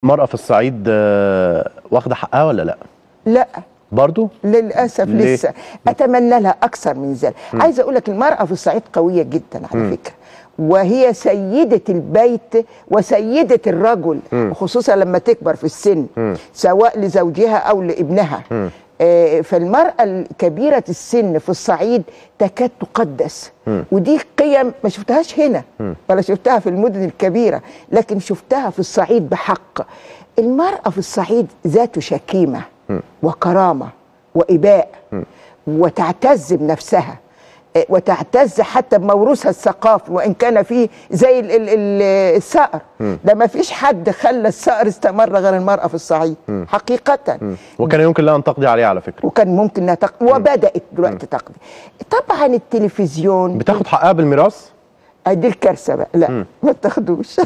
المرأة في الصعيد آه، واخدة حقها ولا لا؟ لا برضو؟ للاسف ليه؟ لسه اتمنى لها اكثر من ذلك عايزه اقول لك المراه في الصعيد قويه جدا على فكره وهي سيدة البيت وسيدة الرجل خصوصا لما تكبر في السن سواء لزوجها أو لابنها آه، فالمرأة الكبيرة السن في الصعيد تكاد تقدس ودي قيم ما شفتهاش هنا ولا شفتها في المدن الكبيرة لكن شفتها في الصعيد بحق المرأة في الصعيد ذات شكيمة وكرامة وإباء وتعتز بنفسها آه، وتعتز حتى بموروثها الثقافي وان كان فيه زي ال ال ال الصقر ده ما فيش حد خلى الصقر استمر غير المراه في الصعيد حقيقه وكان يمكن لها أن تقضي عليه على فكرة وكان ممكن انها تق... وبدات دلوقتي تقضي طبعا التلفزيون بتاخد حقها بالميراث؟ دي الكارثه بقى لا ما تاخدوش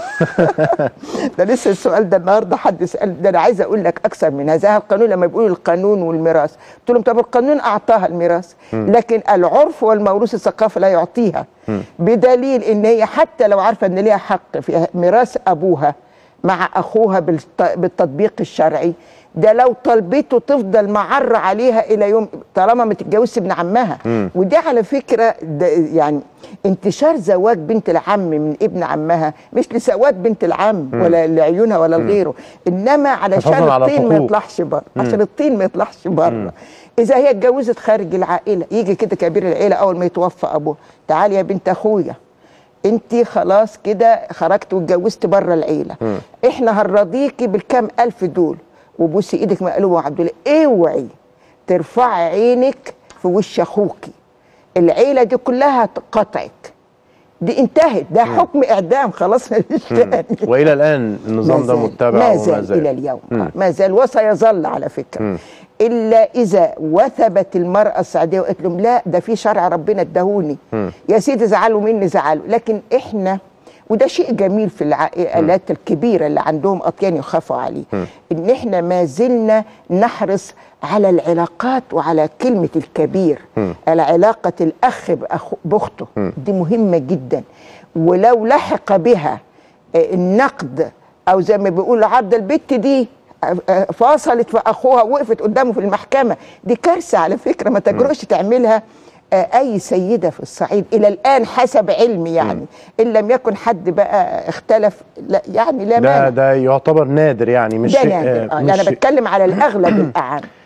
ده لسه السؤال ده النهارده حد سال ده انا عايزه اقول لك اكثر من هذا القانون لما بيقولوا القانون والميراث قلت لهم طب القانون اعطاها الميراث لكن العرف والموروث الثقافي لا يعطيها بدليل ان هي حتى لو عارفه ان ليها حق في ميراث ابوها مع اخوها بالت- بالتطبيق الشرعي ده لو طلبته تفضل معرة عليها الى يوم طالما ما تتجوزش ابن عمها ودي على فكره ده يعني انتشار زواج بنت العم من ابن عمها مش لسواد بنت العم ولا لعيونها ولا لغيره انما علشان حفاظاً على الطين ما الحقوق. يطلعش بره عشان الطين ما يطلعش بره اذا هي اتجوزت خارج العائله يجي كده كبير العيله اول ما يتوفى ابوها تعالي يا بنت اخويا انت خلاص كده خرجت واتجوزت بره العيله احنا هنرضيكي بالكام الف دول وبوسي ايدك مقلوبه يا عبد الله اوعي ترفعي عينك في وش اخوكي العيله دي كلها قطعك دي انتهت ده حكم اعدام خلاص مفيش تاني وإلى الآن النظام ده ما زال- متبع ما وما زال زال الى اليوم آه، ما زال وسيظل على فكره الا اذا وثبت المراه السعوديه وقالت لهم لا ده في شرع ربنا اداهوني يا سيدي زعلوا مني زعلوا لكن احنا وده شيء جميل في العائلات الكبيره اللي عندهم اطيان يخافوا عليه ان احنا ما زلنا نحرص على العلاقات وعلى كلمه الكبير على علاقه الاخ بأخو باخته دي مهمه جدا ولو لحق بها آه، النقد او زي ما بيقولوا عرض البت دي آه، آه، فصلت في اخوها وقفت قدامه في المحكمه دي كارثه على فكره ما تجرؤش تعملها آه، اي سيده في الصعيد الى الان حسب علمي يعني ان لم يكن حد بقى اختلف لا يعني لا ده مانع ده يعتبر نادر يعني مش ده شيء- نادر آه، آه، مش انا شيء- بتكلم على الاغلب الاعم